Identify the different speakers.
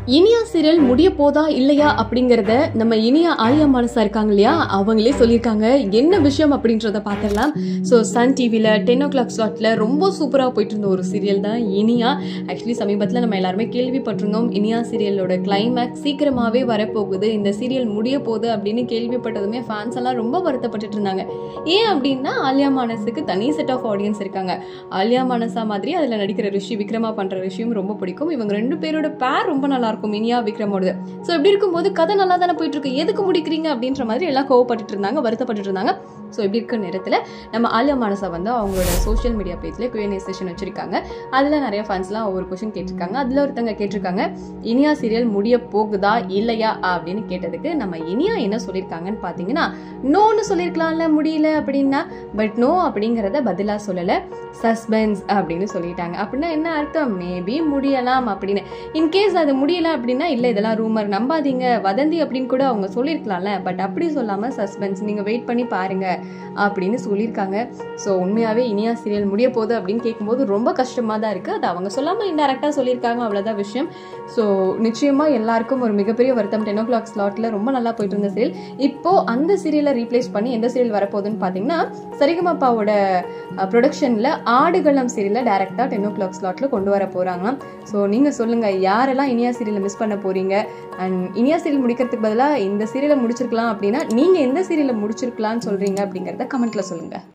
Speaker 1: Iniya serial முடிய போதா இல்லையா அப்படிங்கறத நம்ம இனியா ஆலியா மானசா இருக்காங்க இல்லையா அவங்களே சொல்லியிருக்காங்க என்ன விஷயம் அப்படின்றத பார்த்துடலாம் ஸோ சன் டிவியில் டென் ஓ கிளாக் ஸ்லாட்ல ரொம்ப சூப்பராக போயிட்டு இருந்த ஒரு சீரியல் தான் இனியா ஆக்சுவலி சமீபத்தில் நம்ம எல்லாருமே கேள்விப்பட்டிருந்தோம் இனியா சீரியலோட கிளைமேக்ஸ் சீக்கிரமாகவே வரப்போகுது இந்த சீரியல் முடிய போகுது அப்படின்னு கேள்விப்பட்டதுமே ஃபேன்ஸ் எல்லாம் ரொம்ப வருத்தப்பட்டுட்டு இருந்தாங்க ஏன் அப்படின்னா ஆலியா மானஸுக்கு தனி செட் ஆஃப் ஆடியன்ஸ் இருக்காங்க ஆலியா மானசா மாதிரி அதில் நடிக்கிற ரிஷி விக்ரமா பண்ணுற ரிஷியும் ரொம்ப பிடிக்கும் இவங்க ரெண்டு பேரோட பேர் ரொம்ப நல்லா இருக்கும் இனியா விக்ரமோடது ஸோ இப்படி இருக்கும்போது கதை நல்லா தானே போயிட்டு இருக்கு எதுக்கு முடிக்கிறீங்க அப்படின்ற மாதிரி எல்லாம் கோவப்பட்டுட்டு இருந்தாங்க வருத்தப்பட்டுட்டு இருந்தாங்க ஸோ இப்படி இருக்க நேரத்தில் நம்ம ஆலியா மானசா வந்து அவங்களோட சோஷியல் மீடியா பேஜில் Q&A செஷன் வச்சிருக்காங்க அதில் நிறைய ஃபேன்ஸ்லாம் ஒவ்வொரு கொஷின் கேட்டிருக்காங்க அதில் ஒருத்தங்க கேட்டிருக்காங்க இனியா சீரியல் முடிய போகுதா இல்லையா அப்படின்னு கேட்டதுக்கு நம்ம இனியா என்ன சொல்லியிருக்காங்கன்னு பார்த்தீங்கன்னா நோன்னு சொல்லியிருக்கலாம்ல முடியல அப்படின்னா பட் நோ அப்படிங்கிறத பதிலாக சொல்லலை சஸ்பென்ஸ் அப்படின்னு சொல்லிட்டாங்க அப்படின்னா என்ன அர்த்தம் மேபி முடியலாம் அப்படின்னு இன்கேஸ் அது முடியல அப்படின்னா இல்லை இதெல்லாம் ரூமர் நம்பாதீங்க வதந்தி அப்படின்னு கூட அவங்க சொல்லியிருக்கலாம்ல பட் அப்படி சொல்லாமல் சஸ்பென்ஸ் நீங்கள் வெயிட் பண்ணி பாருங்க அப்படின்னு சொல்லியிருக்காங்க ஸோ உண்மையாகவே இனியா சீரியல் முடிய போகுது அப்படின்னு கேட்கும்போது ரொம்ப கஷ்டமாக தான் இருக்குது அது அவங்க சொல்லாமல் இன்டெரக்டாக சொல்லியிருக்காங்க அவ்வளோதான் விஷயம் ஸோ நிச்சயமாக எல்லாருக்கும் ஒரு மிகப்பெரிய வருத்தம் டென் ஓ கிளாக் ஸ்லாட்டில் ரொம்ப நல்லா போயிட்டு இருந்த சீரியல் இப்போ அந்த சீரியலை ரீப்ளேஸ் பண்ணி எந்த சீரியல் வரப்போகுதுன்னு பார்த்தீங்கன்னா சரிகமாப்பாவோட ப்ரொடக்ஷனில் ஆடுகளம் சீரியலை டேரெக்டாக டென் ஓ கிளாக் ஸ்லாட்டில் கொண்டு வர போகிறாங்களாம் ஸோ நீங்கள் சொல்லுங்கள் யாரெல்லாம் இனியா சீரியலை மிஸ் பண்ண போகிறீங்க அண்ட் இனியா சீரியல் முடிக்கிறதுக்கு பதிலாக இந்த சீரியலை முடிச்சிருக்கலாம் அப்படின்னா நீங்கள் எந்த சீரியலை முடிச்சிருக்கலாம்னு சொல்கிறீங்க அப்படிங்கிறத கமெண்ட்டில் சொல்லுங்கள்